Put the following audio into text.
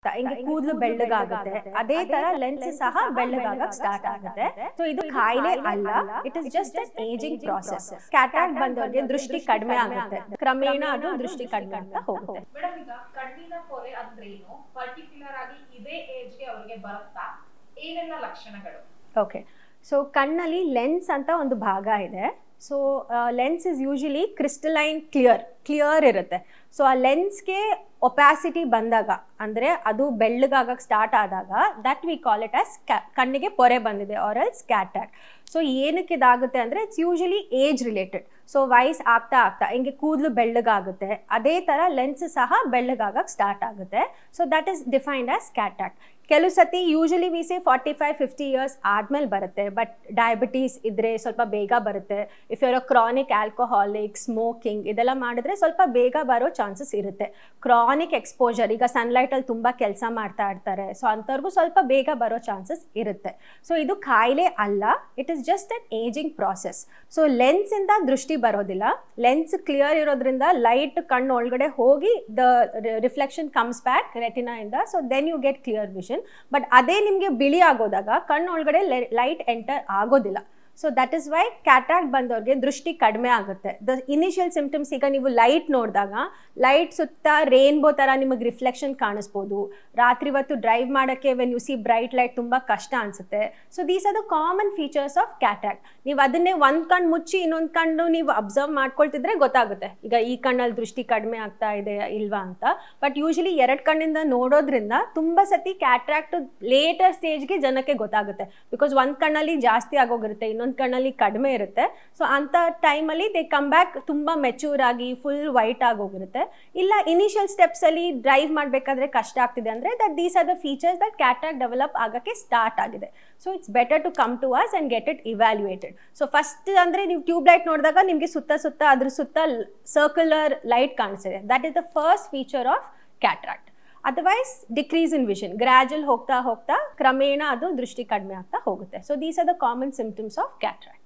ಹಿಂಗೆ ಕೂದಲು ಬೆಳ್ಳಗಾಗುತ್ತೆ ಅದೇ ತರ ಲೆನ್ಸ್ ಸಹ ಬೆಳ್ಳಗಾಗಕ್ ಸ್ಟಾರ್ಟ್ ಆಗುತ್ತೆ ಸೊ ಇದು ಕಾಯಿಲೆ ಅಲ್ಲ it is just an ageing process cataract ಬಂದವ್ರಿಗೆ ದೃಷ್ಟಿ ಕಡಿಮೆ ಆಗುತ್ತೆ ಕ್ರಮೇಣ ಅದು ದೃಷ್ಟಿ ಕಡಿಮೆ ಆಗ್ತಾ ಹೋಗುತ್ತೆ ಮೇಡಮ್ ಈಗ ಕಣ್ಣಿನ ಪೊರೆ ಅಂದ್ರೇನು ಪರ್ಟಿಕ್ಯುಲರ್ ಆಗಿ ಇದೇ ಏಜ್ಗೆ ಅವರಿಗೆ ಬರುತ್ತಾ ಏನೆಲ್ಲ ಲಕ್ಷಣಗಳು ಓಕೆ ಸೊ ಕಣ್ಣಲ್ಲಿ ಲೆನ್ಸ್ ಅಂತ ಒಂದು ಭಾಗ ಇದೆ so lens is usually crystalline clear clear ಇರುತ್ತೆ ಸೊ ಆ ಲೆನ್ಸ್ಗೆ ಒಪ್ಯಾಸಿಟಿ ಬಂದಾಗ ಅಂದರೆ ಅದು ಬೆಳ್ಳಗಾಗಕ್ಕೆ ಸ್ಟಾರ್ಟ್ ಆದಾಗ that we call it as ಕಣ್ಣಿಗೆ ಪೊರೆ ಬಂದಿದೆ ಆರ್ ಎಲ್ಸ್ ಕ್ಯಾಟ್ರಾಕ್ಟ್ ಸೊ ಏನಕ್ಕೆ ಇದಾಗುತ್ತೆ ಅಂದರೆ it's usually age related so ವಯಸ್ಸು ಆಗ್ತಾ ಆಗ್ತಾ ಹಿಂಗೆ ಕೂದಲು ಬೆಳ್ಳಗಾಗುತ್ತೆ ಅದೇ ಥರ ಲೆನ್ಸ್ ಸಹ ಬೆಳ್ಳಗಾಗಕ್ಕೆ ಸ್ಟಾರ್ಟ್ ಆಗುತ್ತೆ so that is defined as cataract ಕೆಲವು ಸತಿ usually we say forty five fifty years ಆದಮೇಲೆ ಬರುತ್ತೆ ಬಟ್ ಡಯಾಬಿಟೀಸ್ ಇದ್ದರೆ ಸ್ವಲ್ಪ ಬೇಗ ಬರುತ್ತೆ if your chronic alcoholic smoking ಇದೆಲ್ಲ ಮಾಡಿದ್ರೆ ಸ್ವಲ್ಪ ಬೇಗ ಬರೋ ಚಾನ್ಸಸ್ ಇರುತ್ತೆ ಕ್ರಾನಿಕ್ ಎಕ್ಸ್ಪೋಜರ್ ಈಗ ಸನ್ಲೈಟಲ್ಲಿ ತುಂಬ ಕೆಲಸ ಮಾಡ್ತಾ ಇರ್ತಾರೆ ಸೊ ಅಂಥವ್ರಿಗೂ ಸ್ವಲ್ಪ ಬೇಗ ಬರೋ ಚಾನ್ಸಸ್ ಇರುತ್ತೆ ಸೊ ಇದು ಕಾಯಿಲೆ ಅಲ್ಲ it is just an ageing process so ಲೆನ್ಸಿಂದ ದೃಷ್ಟಿ ಬರೋದಿಲ್ಲ ಲೆನ್ಸ್ ಕ್ಲಿಯರ್ ಇರೋದ್ರಿಂದ ಲೈಟ್ ಕಣ್ಣು ಒಳಗಡೆ ಹೋಗಿ the reflection comes back retina ಇಂದ so then you get clear vision but ಅದೇ ನಿಮಗೆ ಬಿಳಿ ಆಗೋದಾಗ ಕಣ್ಣು ಒಳಗಡೆ ಲೈಟ್ ಎಂಟರ್ ಆಗೋದಿಲ್ಲ so that is why cataract ಬಂದವ್ರಿಗೆ ದೃಷ್ಟಿ ಕಡಿಮೆ ಆಗುತ್ತೆ ದ ಇನಿಷಿಯಲ್ ಸಿಂಪ್ಟಮ್ಸ್ ಈಗ ನೀವು ಲೈಟ್ ನೋಡಿದಾಗ ಲೈಟ್ ಸುತ್ತ ರೇನ್ಬೋ ಥರ ನಿಮಗೆ ರಿಫ್ಲೆಕ್ಷನ್ ಕಾಣಿಸ್ಬೋದು ರಾತ್ರಿ ಹೊತ್ತು ಡ್ರೈವ್ ಮಾಡೋಕ್ಕೆ when you see bright light ತುಂಬ ಕಷ್ಟ ಅನಿಸುತ್ತೆ so these are the common features of cataract ನೀವು ಅದನ್ನೇ ಒಂದು ಕಣ್ಣು ಮುಚ್ಚಿ ಇನ್ನೊಂದು ಕಣ್ಣು ನೀವು ಅಬ್ಸರ್ವ್ ಮಾಡ್ಕೊಳ್ತಿದ್ರೆ ಗೊತ್ತಾಗುತ್ತೆ ಈಗ ಈ ಕಣ್ಣಲ್ಲಿ ದೃಷ್ಟಿ ಕಡಿಮೆ ಆಗ್ತಾ ಇದೆ ಇಲ್ವಾ ಅಂತ ಬಟ್ ಯೂಶಲಿ ಎರಡು ಕಣ್ಣಿಂದ ನೋಡೋದ್ರಿಂದ ತುಂಬ ಸತಿ ಕ್ಯಾಟ್ರಾಕ್ಟ್ ಲೇಟರ್ ಸ್ಟೇಜ್ಗೆ ಜನಕ್ಕೆ ಗೊತ್ತಾಗುತ್ತೆ ಬಿಕಾಸ್ ಒಂದು ಕಣ್ಣಲ್ಲಿ ಜಾಸ್ತಿ ಆಗೋಗಿರುತ್ತೆ ಇನ್ನೊಂದು ಕಣ್ಣಲ್ಲಿ ಕಡಿಮೆ ಇರುತ್ತೆ ಸೊ ಅಂಥ ಟೈಮಲ್ಲಿ ದೇ ಕಮ್ ಬ್ಯಾಕ್ ತುಂಬ ಮೆಚೂರ್ ಆಗಿ ಫುಲ್ ವೈಟ್ ಆಗೋಗಿರುತ್ತೆ ಇಲ್ಲ ಇನಿಷಿಯಲ್ ಸ್ಟೆಪ್ಸಲ್ಲಿ ಡ್ರೈವ್ ಮಾಡಬೇಕಾದ್ರೆ ಕಷ್ಟ ಆಗ್ತಿದೆ ಅಂದರೆ that these are the features that cataract develop ಆಗೋಕ್ಕೆ ಸ್ಟಾರ್ಟ್ ಆಗಿದೆ so it's better to come to us and get it evaluated so first ಅಂದರೆ ನೀವು ಟ್ಯೂಬ್ ಲೈಟ್ ನೋಡಿದಾಗ ನಿಮಗೆ ಸುತ್ತ ಸುತ್ತ ಅದ್ರ ಸುತ್ತ ಸರ್ಕ್ಯುಲರ್ ಲೈಟ್ ಕಾಣಿಸ್ತಿದೆ that is the first feature of cataract otherwise decrease in vision gradual ಹೋಗ್ತಾ ಹೋಗ್ತಾ ಕ್ರಮೇಣ ಅದು ದೃಷ್ಟಿ ಕಡಿಮೆ ಆಗ್ತಾ ಹೋಗುತ್ತೆ so these are the common symptoms of cataract